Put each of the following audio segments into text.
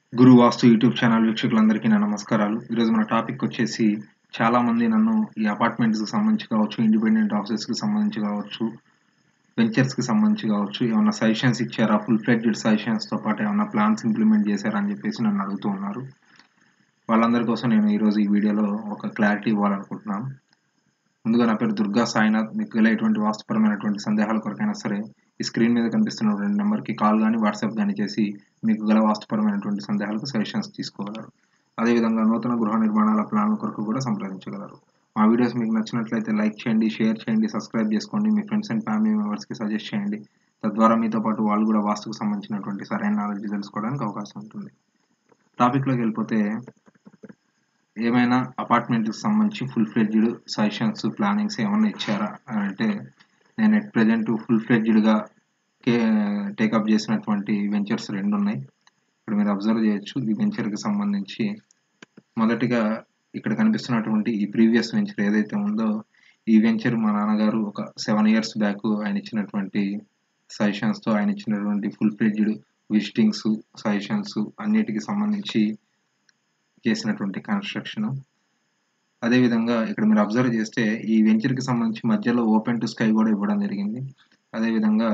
గురు వాస్తు YouTube channel వీక్షకులందరికీ నా నమస్కారాలు ఈరోజు మన టాపిక్ వచ్చేసి చాలా మంది నన్ను ఈ అపార్ట్మెంట్స్కి సంబంధించి కావచ్చు ఇండిపెండెంట్ హౌసెస్కి సంబంధించి కావచ్చు వెంచర్స్కి సంబంధించి కావచ్చు ఏమైనా సజెషన్స్ ఇచ్చారా ఫుల్ ఫ్లెడ్జెడ్ సజెషన్స్తో పాటు ఏమైనా ప్లాన్స్ ఇంప్లిమెంట్ చేశారా అని చెప్పేసి నన్ను అడుగుతూ ఉన్నారు వాళ్ళందరి కోసం నేను ఈరోజు ఈ వీడియోలో ఒక క్లారిటీ ఇవ్వాలనుకుంటున్నాను ముందుగా నా పేరు దుర్గా సాయినాథ్ మీకు గల ఎటువంటి వాస్తుపరమైనటువంటి సందేహాల కొరకైనా సరే ఈ స్క్రీన్ మీద కనిపిస్తున్నటువంటి నెంబర్కి కాల్ కానీ వాట్సాప్ కానీ చేసి మీకు గల వాస్తుపరమైనటువంటి సందేహాలకు సజెషన్స్ తీసుకోగలరు అదేవిధంగా నూతన గృహ నిర్మాణాల ప్లాన్ల కొరకు కూడా సంప్రదించగలరు మా వీడియోస్ మీకు నచ్చినట్లయితే లైక్ చేయండి షేర్ చేయండి సబ్స్క్రైబ్ చేసుకోండి మీ ఫ్రెండ్స్ అండ్ ఫ్యామిలీ మెంబర్స్కి సజెస్ట్ చేయండి తద్వారా మీతో పాటు వాళ్ళు కూడా వాస్తుకు సంబంధించినటువంటి సరైన నాలెడ్జ్ తెలుసుకోవడానికి అవకాశం ఉంటుంది టాపిక్లోకి వెళ్ళిపోతే ఏమైనా అపార్ట్మెంట్కి సంబంధించి ఫుల్ ఫ్లెడ్జ్డ్ సజెషన్స్ ప్లానింగ్స్ ఏమైనా ఇచ్చారా అని అంటే నేను ఎట్ ప్రజెంట్ ఫుల్ ఫ్లెడ్జ్డ్గా కే టేకప్ చేసినటువంటి వెంచర్స్ రెండు ఉన్నాయి ఇక్కడ మీరు అబ్జర్వ్ చేయొచ్చు ఈ వెంచర్కి సంబంధించి మొదటిగా ఇక్కడ కనిపిస్తున్నటువంటి ఈ ప్రీవియస్ వెంచర్ ఏదైతే ఉందో ఈ వెంచర్ మా నాన్నగారు ఒక సెవెన్ ఇయర్స్ బ్యాక్ ఆయన ఇచ్చినటువంటి సజెషన్స్తో ఆయన ఇచ్చినటువంటి ఫుల్ ఫ్లెడ్జ్డ్ విజిటింగ్స్ సజెషన్స్ అన్నిటికి సంబంధించి చేసినటువంటి కన్స్ట్రక్షన్ అదేవిధంగా ఇక్కడ మీరు అబ్జర్వ్ చేస్తే ఈ వెంచర్కి సంబంధించి మధ్యలో ఓపెన్ టు స్కై కూడా ఇవ్వడం జరిగింది అదేవిధంగా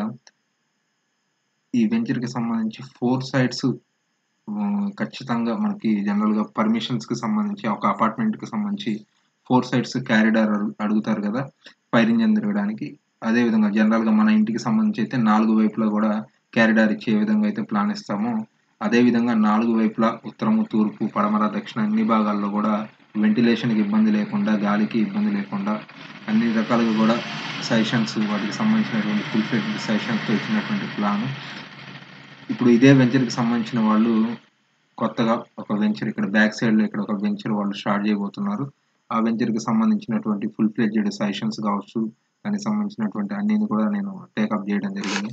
ఈ వెంచర్కి సంబంధించి ఫోర్ సైడ్స్ ఖచ్చితంగా మనకి జనరల్గా పర్మిషన్స్కి సంబంధించి ఒక అపార్ట్మెంట్కి సంబంధించి ఫోర్ సైడ్స్ క్యారిడార్ అడుగుతారు కదా ఫైర్ ఇంజన్ తిరగడానికి అదేవిధంగా జనరల్గా మన ఇంటికి సంబంధించి అయితే నాలుగు వైపులా కూడా క్యారిడార్ ఇచ్చే విధంగా అయితే ప్లాన్ ఇస్తామో అదేవిధంగా నాలుగు వైపులా ఉత్తరము తూర్పు పడమర దక్షిణ అన్ని భాగాల్లో కూడా వెంటిలేషన్కి ఇబ్బంది లేకుండా గాలికి ఇబ్బంది లేకుండా అన్ని రకాలుగా కూడా సజెషన్స్ వాటికి సంబంధించినటువంటి ఫుల్ ఫిట్ సజెషన్స్తో ఇచ్చినటువంటి ప్లాన్ ఇప్పుడు ఇదే వెంచర్కి సంబంధించిన వాళ్ళు కొత్తగా ఒక వెంచర్ ఇక్కడ బ్యాక్ సైడ్లో ఇక్కడ ఒక వెంచర్ వాళ్ళు స్టార్ట్ చేయబోతున్నారు ఆ వెంచర్కి సంబంధించినటువంటి ఫుల్ ఫ్లెడ్జెడ్ సజెషన్స్ కావచ్చు దానికి సంబంధించినటువంటి అన్ని కూడా నేను టేకప్ చేయడం జరిగింది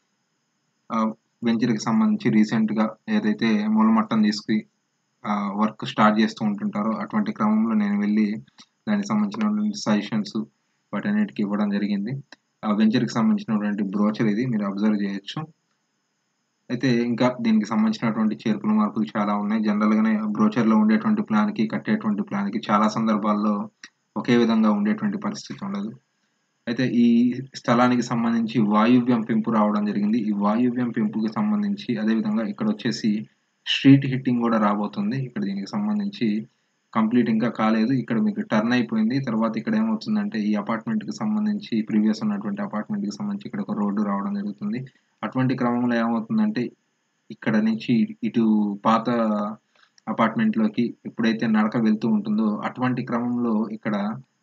వెంచర్కి సంబంధించి రీసెంట్గా ఏదైతే మూలమట్టం తీసుకు వర్క్ స్టార్ట్ చేస్తూ ఉంటుంటారో అటువంటి క్రమంలో నేను వెళ్ళి దానికి సంబంధించినటువంటి సజెషన్స్ వాటన్నిటికీ ఇవ్వడం జరిగింది ఆ వెంచర్కి సంబంధించినటువంటి బ్రోచర్ ఇది మీరు అబ్జర్వ్ చేయొచ్చు అయితే ఇంకా దీనికి సంబంధించినటువంటి చేర్పులు మార్పులు చాలా ఉన్నాయి జనరల్గానే బ్రోచర్లో ఉండేటువంటి ప్లాన్కి కట్టేటువంటి ప్లాన్కి చాలా సందర్భాల్లో ఒకే విధంగా ఉండేటువంటి పరిస్థితి ఉండదు అయితే ఈ స్థలానికి సంబంధించి వాయువ్యం పెంపు రావడం జరిగింది ఈ వాయువ్యం పెంపుకి సంబంధించి అదేవిధంగా ఇక్కడ వచ్చేసి స్ట్రీట్ హిట్టింగ్ కూడా రాబోతుంది ఇక్కడ దీనికి సంబంధించి కంప్లీట్ ఇంకా కాలేదు ఇక్కడ మీకు టర్న్ అయిపోయింది తర్వాత ఇక్కడ ఏమవుతుందంటే ఈ అపార్ట్మెంట్కి సంబంధించి ప్రీవియస్ ఉన్నటువంటి అపార్ట్మెంట్కి సంబంధించి ఇక్కడ ఒక రోడ్డు రావడం జరుగుతుంది అటువంటి క్రమంలో ఏమవుతుందంటే ఇక్కడ నుంచి ఇటు పాత అపార్ట్మెంట్లోకి ఎప్పుడైతే నడక వెళ్తూ ఉంటుందో అటువంటి క్రమంలో ఇక్కడ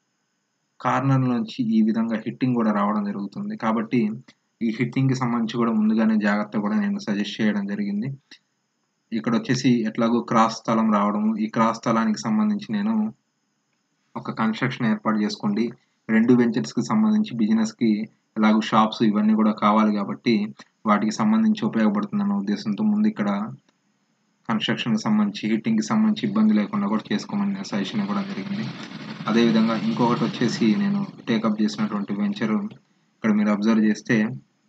కార్నర్ నుంచి ఈ విధంగా హిట్టింగ్ కూడా రావడం జరుగుతుంది కాబట్టి ఈ హిట్టింగ్కి సంబంధించి కూడా ముందుగానే జాగ్రత్త కూడా నేను సజెస్ట్ చేయడం జరిగింది ఇక్కడ వచ్చేసి ఎట్లాగో క్రాస్ స్థలం రావడము ఈ క్రాస్ స్థలానికి సంబంధించి నేను ఒక కన్స్ట్రక్షన్ ఏర్పాటు చేసుకోండి రెండు వెంచర్స్కి సంబంధించి బిజినెస్కి ఎలాగో షాప్స్ ఇవన్నీ కూడా కావాలి కాబట్టి వాటికి సంబంధించి ఉపయోగపడుతుందన్న ఉద్దేశంతో ముందు ఇక్కడ కన్స్ట్రక్షన్కి సంబంధించి హీటింగ్కి సంబంధించి ఇబ్బంది లేకుండా కూడా చేసుకోమని నేను సజెషన్ ఇవ్వడం జరిగింది అదేవిధంగా ఇంకొకటి వచ్చేసి నేను టేకప్ చేసినటువంటి వెంచర్ ఇక్కడ మీరు అబ్జర్వ్ చేస్తే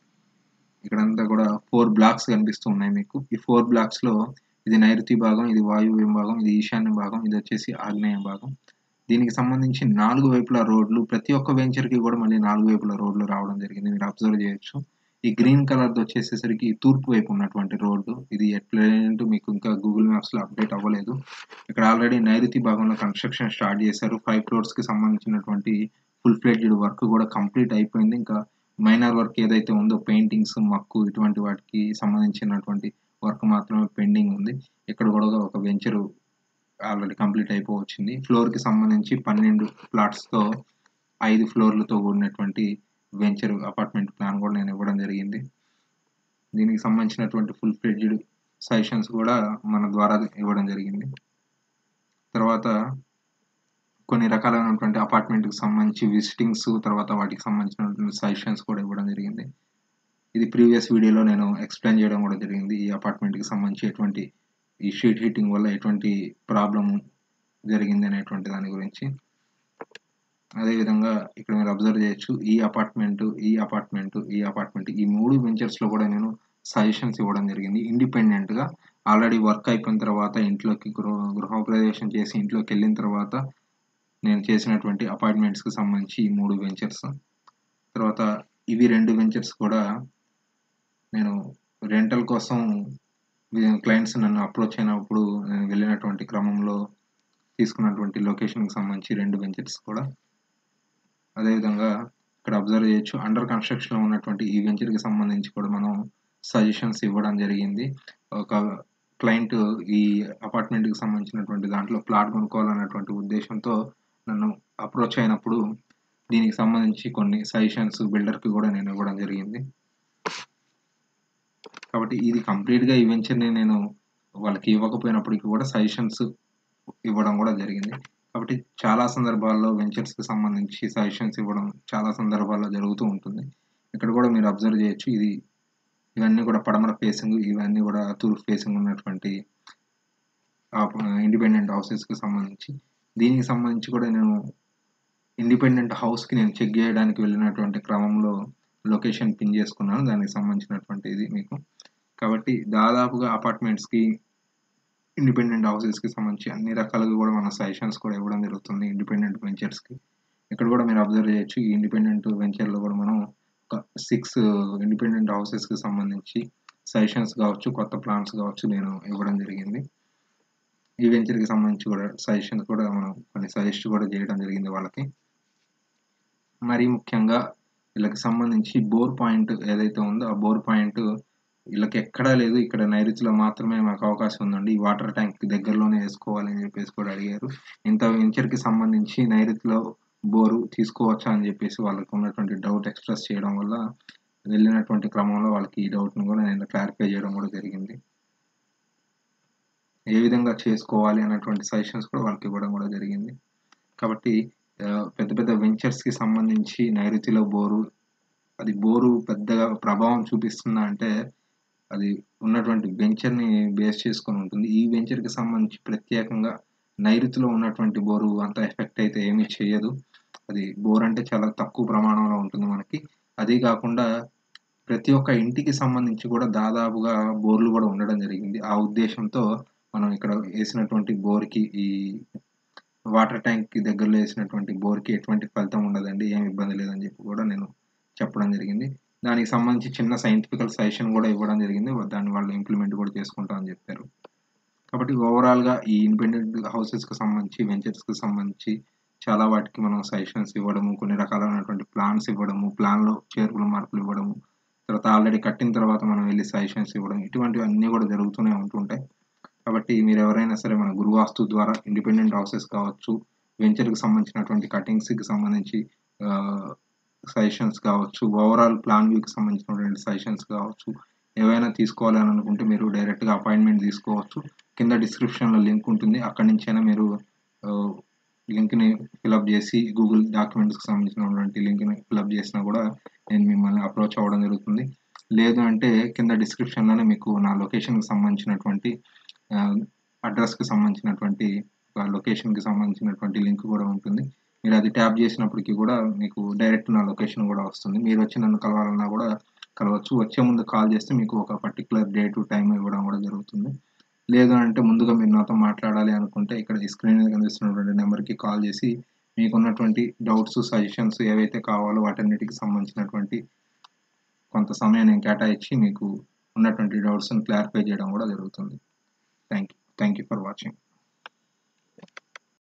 ఇక్కడంతా కూడా ఫోర్ బ్లాక్స్ కనిపిస్తూ ఉన్నాయి మీకు ఈ ఫోర్ బ్లాక్స్లో ఇది నైరుతి భాగం ఇది వాయువ్యం భాగం ఇది ఈశాన్య భాగం ఇది వచ్చేసి ఆగ్నేయ భాగం దీనికి సంబంధించి నాలుగు వైపుల రోడ్లు ప్రతి ఒక్క వెంచర్కి కూడా మళ్ళీ నాలుగు వైపుల రోడ్లు రావడం జరిగింది మీరు అబ్జర్వ్ చేయొచ్చు ఈ గ్రీన్ కలర్ది వచ్చేసేసరికి తూర్పు వైపు ఉన్నటువంటి రోడ్డు ఇది ఎట్లంటూ మీకు ఇంకా గూగుల్ మ్యాప్స్లో అప్డేట్ అవ్వలేదు ఇక్కడ ఆల్రెడీ నైరుతి భాగంలో కన్స్ట్రక్షన్ స్టార్ట్ చేశారు ఫైవ్ ఫ్లోర్స్కి సంబంధించినటువంటి ఫుల్ ఫ్లెడ్జ్డ్ వర్క్ కూడా కంప్లీట్ అయిపోయింది ఇంకా మైనర్ వర్క్ ఏదైతే ఉందో పెయింటింగ్స్ మక్కు ఇటువంటి వాటికి సంబంధించినటువంటి వర్క్ మాత్రమే పెండింగ్ ఉంది ఇక్కడ కూడా ఒక వెంచర్ ఆల్రెడీ కంప్లీట్ అయిపోవచ్చింది ఫ్లోర్కి సంబంధించి పన్నెండు ప్లాట్స్తో ఐదు ఫ్లోర్లతో కూడినటువంటి వెంచర్ అపార్ట్మెంట్ ప్లాన్ కూడా నేను ఇవ్వడం జరిగింది దీనికి సంబంధించినటువంటి ఫుల్ ఫ్లెడ్జ్డ్ సజెషన్స్ కూడా మన ద్వారా ఇవ్వడం జరిగింది తర్వాత కొన్ని రకాలైనటువంటి అపార్ట్మెంట్కి సంబంధించి విజిటింగ్స్ తర్వాత వాటికి సంబంధించినటువంటి సజెషన్స్ కూడా ఇవ్వడం జరిగింది ఇది ప్రీవియస్ వీడియోలో నేను ఎక్స్ప్లెయిన్ చేయడం కూడా జరిగింది ఈ అపార్ట్మెంట్కి సంబంధించి ఎటువంటి ఈ షీట్ హీటింగ్ వల్ల ఎటువంటి ప్రాబ్లము జరిగింది అనేటువంటి దాని గురించి అదేవిధంగా ఇక్కడ మీరు అబ్జర్వ్ చేయొచ్చు ఈ అపార్ట్మెంట్ ఈ అపార్ట్మెంట్ ఈ అపార్ట్మెంట్ ఈ మూడు వెంచర్స్లో కూడా నేను సజెషన్స్ ఇవ్వడం జరిగింది ఇండిపెండెంట్గా ఆల్రెడీ వర్క్ అయిపోయిన తర్వాత ఇంట్లోకి గృహ గృహప్రవేశం చేసి ఇంట్లోకి వెళ్ళిన తర్వాత నేను చేసినటువంటి అపార్ట్మెంట్స్కి సంబంధించి ఈ మూడు వెంచర్స్ తర్వాత ఇవి రెండు వెంచర్స్ కూడా నేను రెంటల్ కోసం క్లయింట్స్ నన్ను అప్రోచ్ అయినప్పుడు నేను వెళ్ళినటువంటి క్రమంలో తీసుకున్నటువంటి లొకేషన్కి సంబంధించి రెండు వెంచర్స్ కూడా అదేవిధంగా ఇక్కడ అబ్జర్వ్ చేయొచ్చు అండర్ కన్స్ట్రక్షన్లో ఉన్నటువంటి ఈ వెంచర్కి సంబంధించి కూడా మనం సజెషన్స్ ఇవ్వడం జరిగింది ఒక క్లయింట్ ఈ అపార్ట్మెంట్కి సంబంధించినటువంటి దాంట్లో ప్లాట్ కొనుక్కోవాలన్నటువంటి ఉద్దేశంతో నన్ను అప్రోచ్ అయినప్పుడు దీనికి సంబంధించి కొన్ని సజెషన్స్ బిల్డర్కి కూడా నేను ఇవ్వడం జరిగింది కాబట్టి ఇది కంప్లీట్గా ఈ వెంచర్ని నేను వాళ్ళకి ఇవ్వకపోయినప్పటికీ కూడా సజెషన్స్ ఇవ్వడం కూడా జరిగింది కాబట్టి చాలా సందర్భాల్లో వెంచర్స్కి సంబంధించి సజెషన్స్ ఇవ్వడం చాలా సందర్భాల్లో జరుగుతూ ఉంటుంది ఇక్కడ కూడా మీరు అబ్జర్వ్ చేయొచ్చు ఇది ఇవన్నీ కూడా పడమర ఫేసింగ్ ఇవన్నీ కూడా తూర్పు ఫేసింగ్ ఉన్నటువంటి ఇండిపెండెంట్ హౌసెస్కి సంబంధించి దీనికి సంబంధించి కూడా నేను ఇండిపెండెంట్ హౌస్కి నేను చెక్ చేయడానికి వెళ్ళినటువంటి క్రమంలో లొకేషన్ పిన్ చేసుకున్నాను దానికి సంబంధించినటువంటి ఇది మీకు కాబట్టి దాదాపుగా అపార్ట్మెంట్స్కి ఇండిపెండెంట్ హౌసెస్కి సంబంధించి అన్ని రకాలుగా కూడా మన సజెషన్స్ కూడా ఇవ్వడం జరుగుతుంది ఇండిపెండెంట్ వెంచర్స్కి ఇక్కడ కూడా మీరు అబ్జర్వ్ చేయొచ్చు ఈ ఇండిపెండెంట్ వెంచర్లో కూడా మనం ఒక సిక్స్ ఇండిపెండెంట్ హౌసెస్కి సంబంధించి సజెషన్స్ కావచ్చు కొత్త ప్లాన్స్ కావచ్చు నేను ఇవ్వడం జరిగింది ఈ వెంచర్కి సంబంధించి కూడా సజెషన్స్ కూడా మనం కొన్ని సజెస్ట్ కూడా చేయడం జరిగింది వాళ్ళకి మరీ ముఖ్యంగా వీళ్ళకి సంబంధించి బోర్ పాయింట్ ఏదైతే ఉందో ఆ బోర్ పాయింట్ వీళ్ళకి ఎక్కడా లేదు ఇక్కడ నైరుతిలో మాత్రమే మాకు అవకాశం ఉందండి ఈ వాటర్ ట్యాంక్ దగ్గరలోనే వేసుకోవాలని చెప్పేసి కూడా అడిగారు ఇంత వెంచర్కి సంబంధించి నైరుతిలో బోరు తీసుకోవచ్చా అని చెప్పేసి వాళ్ళకి ఉన్నటువంటి డౌట్ ఎక్స్ప్రెస్ చేయడం వల్ల వెళ్ళినటువంటి క్రమంలో వాళ్ళకి ఈ డౌట్ను కూడా నేను క్లారిఫై చేయడం కూడా జరిగింది ఏ విధంగా చేసుకోవాలి అన్నటువంటి సజెషన్స్ కూడా వాళ్ళకి ఇవ్వడం కూడా జరిగింది కాబట్టి పెద్ద పెద్ద వెంచర్స్కి సంబంధించి నైరుతిలో బోరు అది బోరు పెద్దగా ప్రభావం చూపిస్తుందా అంటే అది ఉన్నటువంటి వెంచర్ని బేస్ చేసుకొని ఉంటుంది ఈ వెంచర్కి సంబంధించి ప్రత్యేకంగా నైరుతిలో ఉన్నటువంటి బోరు అంత ఎఫెక్ట్ అయితే ఏమీ చేయదు అది బోర్ అంటే చాలా తక్కువ ప్రమాణంలో ఉంటుంది మనకి అదే కాకుండా ప్రతి ఒక్క ఇంటికి సంబంధించి కూడా దాదాపుగా బోర్లు కూడా ఉండడం జరిగింది ఆ ఉద్దేశంతో మనం ఇక్కడ వేసినటువంటి బోర్కి ఈ వాటర్ ట్యాంక్కి దగ్గరలో వేసినటువంటి బోర్కి ఎటువంటి ఫలితం ఉండదండి ఏం ఇబ్బంది లేదని చెప్పి కూడా నేను చెప్పడం జరిగింది దానికి సంబంధించి చిన్న సైంటిఫికల్ సజెషన్ కూడా ఇవ్వడం జరిగింది దాన్ని వాళ్ళు ఇంప్లిమెంట్ కూడా చేసుకుంటామని చెప్పారు కాబట్టి ఓవరాల్గా ఈ ఇండిపెండెంట్ హౌసెస్కి సంబంధించి వెంచర్స్కి సంబంధించి చాలా వాటికి మనం సజెషన్స్ ఇవ్వడము కొన్ని రకాలైనటువంటి ప్లాన్స్ ఇవ్వడము ప్లాన్లో చేర్పులు మార్పులు ఇవ్వడము తర్వాత ఆల్రెడీ కట్టిన తర్వాత మనం వెళ్ళి సజెషన్స్ ఇవ్వడం ఇటువంటివి అన్నీ కూడా జరుగుతూనే ఉంటుంటాయి కాబట్టి మీరు ఎవరైనా సరే మన గురువాస్తు ద్వారా ఇండిపెండెంట్ హౌసెస్ కావచ్చు వెంచర్కి సంబంధించినటువంటి కటింగ్స్కి సంబంధించి సజెషన్స్ కావచ్చు ఓవరాల్ ప్లాన్ వ్యూకి సంబంధించినటువంటి సజెషన్స్ కావచ్చు ఏవైనా తీసుకోవాలని అనుకుంటే మీరు డైరెక్ట్గా అపాయింట్మెంట్ తీసుకోవచ్చు కింద డిస్క్రిప్షన్లో లింక్ ఉంటుంది అక్కడి నుంచైనా మీరు లింక్ని ఫిలప్ చేసి గూగుల్ డాక్యుమెంట్స్కి సంబంధించినటువంటి లింక్ని ఫిలప్ చేసినా కూడా నేను మిమ్మల్ని అప్రోచ్ అవ్వడం జరుగుతుంది లేదు అంటే కింద డిస్క్రిప్షన్లోనే మీకు నా లొకేషన్కి సంబంధించినటువంటి అడ్రస్కి సంబంధించినటువంటి లొకేషన్కి సంబంధించినటువంటి లింక్ కూడా ఉంటుంది మీరు అది ట్యాప్ చేసినప్పటికీ కూడా మీకు డైరెక్ట్ నా లొకేషన్ కూడా వస్తుంది మీరు వచ్చి నన్ను కలవాలన్నా కూడా కలవచ్చు వచ్చే ముందు కాల్ చేస్తే మీకు ఒక పర్టికులర్ డేటు టైం ఇవ్వడం కూడా జరుగుతుంది లేదు అంటే ముందుగా మీరు నాతో మాట్లాడాలి అనుకుంటే ఇక్కడ ఈ స్క్రీన్ మీద కనిపిస్తున్నటువంటి నెంబర్కి కాల్ చేసి మీకు ఉన్నటువంటి డౌట్స్ సజెషన్స్ ఏవైతే కావాలో వాటన్నిటికి సంబంధించినటువంటి కొంత సమయం నేను కేటాయించి మీకు ఉన్నటువంటి డౌట్స్ని క్లారిఫై చేయడం కూడా జరుగుతుంది thank you thank you for watching